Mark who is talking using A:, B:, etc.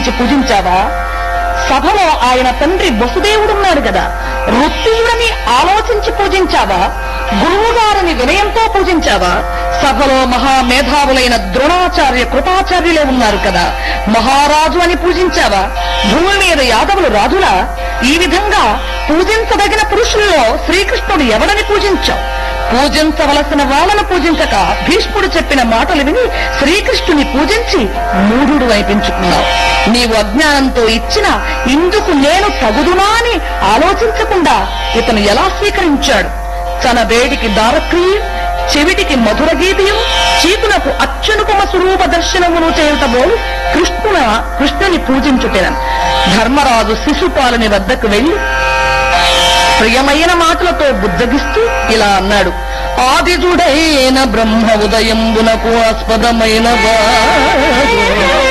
A: ఆలోచించి పూజించావా సభలో ఆయన తండ్రి వసుదేవుడున్నాడు కదా వృత్తియుడని ఆలోచించి పూజించావా గురువు గారిని వినయంతో పూజించావా సభలో మహామేధావులైన ద్రోణాచార్య కృపాచార్యులే ఉన్నారు కదా మహారాజు అని పూజించావా భూమి మీద యాదవులు రాజులా ఈ విధంగా పూజించదగిన పురుషుల్లో శ్రీకృష్ణుడు ఎవడని పూజించావు పూజించవలసిన వాళ్ళను పూజించక భీష్ముడు చెప్పిన మాటలు విని శ్రీకృష్ణుని పూజించి మూఢుడు వైపించుకున్నావు నీవు అజ్ఞానంతో ఇచ్చిన ఇందుకు నేను తగుదునా అని ఆలోచించకుండా ఇతను ఎలా స్వీకరించాడు తన వేడికి దారక్రియ చెవిటికి మధుర గీతియం చీకునకు అత్యునుపమ స్వరూప దర్శనమును చేయుటబోలు కృష్ణున కృష్ణుని పూజించుటెనన్ ధర్మరాజు శిశుపాలుని వద్దకు వెళ్లి ప్రియమైన మాటలతో బుద్ధగిస్తూ ఇలా అన్నాడు ఆదిజుడైన బ్రహ్మ ఉదయంబునకు ఆస్పదమైన వాడు